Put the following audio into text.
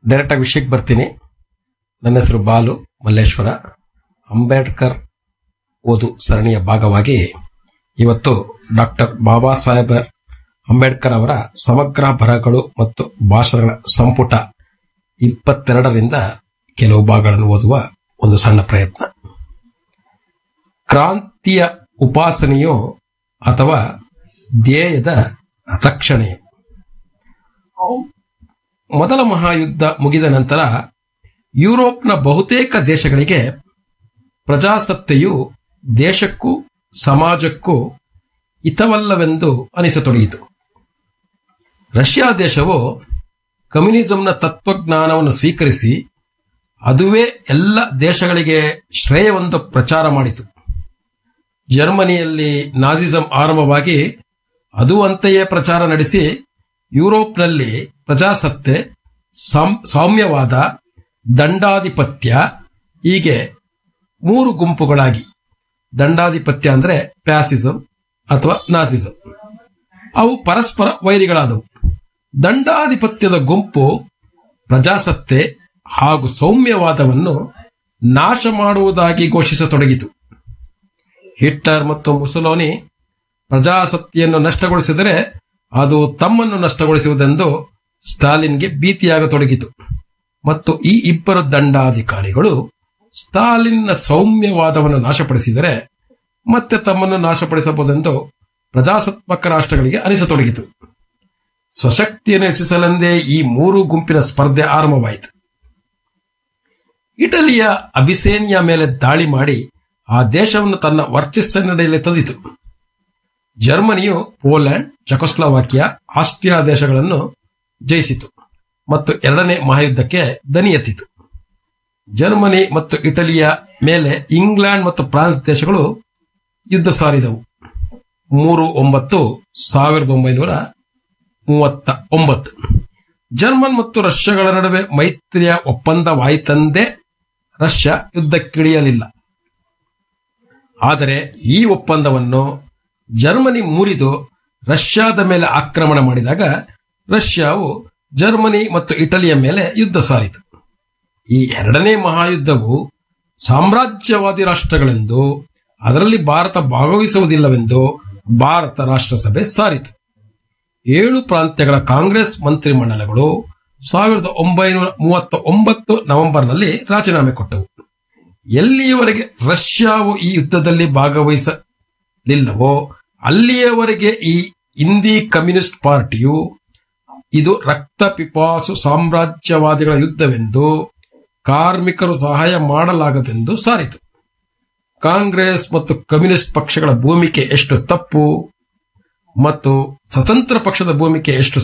ಡೈರೆಕ್ಟಾಗಿ ವಿಷಯಕ್ಕೆ ಬರ್ತೀನಿ ನನ್ನ ಹೆಸರು ಬಾಲು ಮಲ್ಲೇಶ್ವರ ಅಂಬೇಡ್ಕರ್ ಓದು ಸರಣಿಯ ಭಾಗವಾಗಿ ಇವತ್ತು ಡಾಕ್ಟರ್ ಬಾಬಾ ಸಾಹೇಬ್ ಅಂಬೇಡ್ಕರ್ ಅವರ ಸಮಗ್ರ ಬರಹಗಳು ಮತ್ತು ಭಾಷಣಗಳ ಸಂಪುಟ ಇಪ್ಪತ್ತೆರಡರಿಂದ ಕೆಲವು ಭಾಗಗಳನ್ನು ಓದುವ ಒಂದು ಸಣ್ಣ ಪ್ರಯತ್ನ ಕ್ರಾಂತಿಯ ಉಪಾಸನೆಯೋ ಅಥವಾ ಧ್ಯೇಯದ ರಕ್ಷಣೆಯೋ ಮೊದಲ ಮಹಾಯುದ್ಧ ಮುಗಿದ ನಂತರ ಯುರೋಪ್ನ ಬಹುತೇಕ ದೇಶಗಳಿಗೆ ಪ್ರಜಾಸತ್ತೆಯು ದೇಶಕ್ಕೂ ಸಮಾಜಕ್ಕೂ ಹಿತವಲ್ಲವೆಂದು ಅನಿಸತೊಡಗಿತು ರಷ್ಯಾ ದೇಶವು ಕಮ್ಯುನಿಸಂನ ತತ್ವಜ್ಞಾನವನ್ನು ಸ್ವೀಕರಿಸಿ ಅದುವೇ ಎಲ್ಲ ದೇಶಗಳಿಗೆ ಶ್ರೇಯವೆಂದು ಪ್ರಚಾರ ಮಾಡಿತು ಜರ್ಮನಿಯಲ್ಲಿ ನಾಜಿಸಂ ಆರಂಭವಾಗಿ ಅದು ಅಂತೆಯೇ ಪ್ರಚಾರ ನಡೆಸಿ ಯುರೋಪ್ನಲ್ಲಿ ಪ್ರಜಾಸತ್ತೆ ಸಾಮ್- ಸೌಮ್ಯವಾದ ದಂಡಾಧಿಪತ್ಯ ಹೀಗೆ ಮೂರು ಗುಂಪುಗಳಾಗಿ ದಂಡಾಧಿಪತ್ಯ ಅಂದ್ರೆ ಪ್ಯಾಸಿಸಂ ಅಥವಾ ನಾಸಿಸಂ ಅವು ಪರಸ್ಪರ ವೈರಿಗಳಾದವು ದಂಡಾಧಿಪತ್ಯದ ಗುಂಪು ಪ್ರಜಾಸತ್ತೆ ಹಾಗೂ ಸೌಮ್ಯವಾದವನ್ನು ನಾಶ ಮಾಡುವುದಾಗಿ ಘೋಷಿಸತೊಡಗಿತು ಹಿಟ್ಲರ್ ಮತ್ತು ಮುಸೋಲಿನಿ ಪ್ರಜಾಸತ್ತೆಯನ್ನು ನಷ್ಟಗೊಳಿಸಿದರೆ ಅದು ತಮ್ಮನ್ನು ನಷ್ಟಗೊಳಿಸುವುದೆಂದು ಸ್ಟಾಲಿನ್ಗೆ ಭೀತಿಯಾಗತೊಡಗಿತು ಮತ್ತು ಈ ಇಬ್ಬರು ದಂಡಾಧಿಕಾರಿಗಳು ಸ್ಟಾಲಿನ್ನ ಸೌಮ್ಯವಾದವನ್ನು ನಾಶಪಡಿಸಿದರೆ ಮತ್ತೆ ತಮ್ಮನ್ನು ನಾಶಪಡಿಸಬಹುದೆಂದು ಪ್ರಜಾಸತ್ತಾತ್ಮಕ ರಾಷ್ಟ್ರಗಳಿಗೆ ಅನಿಸತೊಡಗಿತು ಸ್ವಶಕ್ತಿಯನ್ನು ಹೆಚ್ಚಿಸಲೆಂದೇ ಈ ಮೂರು ಗುಂಪಿನ ಸ್ಪರ್ಧೆ ಆರಂಭವಾಯಿತು ಇಟಲಿಯ ಅಬಿಸೇನಿಯಾ ಮೇಲೆ ದಾಳಿ ಮಾಡಿ ಆ ದೇಶವನ್ನು ತನ್ನ ವರ್ಚಸ್ಸಿನಡಿಯಲ್ಲಿ ತಂದಿತು ಜರ್ಮನಿಯು ಪೋಲೆಂಡ್ ಚೆಕೊಸ್ಲೋವಾಕಿಯಾ ಆಸ್ಟ್ರಿಯಾ ದೇಶಗಳನ್ನು ಜಯಿಸಿತು ಮತ್ತು ಎರಡನೇ ಮಹಾಯುದ್ಧಕ್ಕೆ ದನಿ ಎತ್ತಿತು ಜರ್ಮನಿ ಮತ್ತು ಇಟಲಿಯ ಮೇಲೆ ಇಂಗ್ಲೆಂಡ್ ಮತ್ತು ಫ್ರಾನ್ಸ್ ದೇಶಗಳು ಯುದ್ಧ ಸಾರಿದವು ಮೂರು ಒಂಬತ್ತು ಸಾವಿರದ ಒಂಬೈನೂರ ಮೂವತ್ತ ಒಂಬತ್ತು ಜರ್ಮನ್ ಮತ್ತು ರಷ್ಯಾಗಳ ನಡುವೆ ಮೈತ್ರಿಯ ಒಪ್ಪಂದವಾಯಿತಂದೇ ರಷ್ಯಾ ಯುದ್ಧಕ್ಕಿಳಿಯಲಿಲ್ಲ ಆದರೆ ಈ ಒಪ್ಪಂದವನ್ನು ಜರ್ಮನಿ ಮುರಿದು ರಷ್ಯಾದ ಮೇಲೆ ಆಕ್ರಮಣ ಮಾಡಿದಾಗ ರಷ್ಯಾವು ಜರ್ಮನಿ ಮತ್ತು ಇಟಲಿಯ ಮೇಲೆ ಯುದ್ಧ ಸಾರಿತು ಈ ಎರಡನೇ ಮಹಾಯುದ್ಧವು ಸಾಮ್ರಾಜ್ಯವಾದಿ ರಾಷ್ಟ್ರಗಳೆಂದು ಅದರಲ್ಲಿ ಭಾರತ ಭಾಗವಹಿಸುವುದಿಲ್ಲವೆಂದು ಭಾರತ ರಾಷ್ಟ್ರಸಭೆ ಸಾರಿತು ಏಳು ಪ್ರಾಂತ್ಯಗಳ ಕಾಂಗ್ರೆಸ್ ಮಂತ್ರಿಮಂಡಲಗಳು ಸಾವಿರದ ಒಂಬೈನೂರ ಮೂವತ್ತ ಒಂಬತ್ತು ನವೆಂಬರ್ನಲ್ಲಿ ರಾಜೀನಾಮೆ ಕೊಟ್ಟವು ಎಲ್ಲಿಯವರೆಗೆ ರಷ್ಯಾವು ಈ ಯುದ್ಧದಲ್ಲಿ ಭಾಗವಹಿಸಲಿಲ್ಲವೋ ಅಲ್ಲಿಯವರೆಗೆ ಈ ಹಿಂದಿ ಕಮ್ಯುನಿಸ್ಟ್ ಪಾರ್ಟಿಯು ಇದು ರಕ್ತ ಪಿಪಾಸು ಸಾಮ್ರಾಜ್ಯವಾದಿಗಳ ಯುದ್ಧವೆಂದು ಕಾರ್ಮಿಕರು ಸಹಾಯ ಮಾಡಲಾಗದೆಂದು ಸಾರಿತು ಕಾಂಗ್ರೆಸ್ ಮತ್ತು ಕಮ್ಯುನಿಸ್ಟ್ ಪಕ್ಷಗಳ ಭೂಮಿಕೆ ಎಷ್ಟು ತಪ್ಪು ಮತ್ತು ಸ್ವತಂತ್ರ ಪಕ್ಷದ ಭೂಮಿಕೆ ಎಷ್ಟು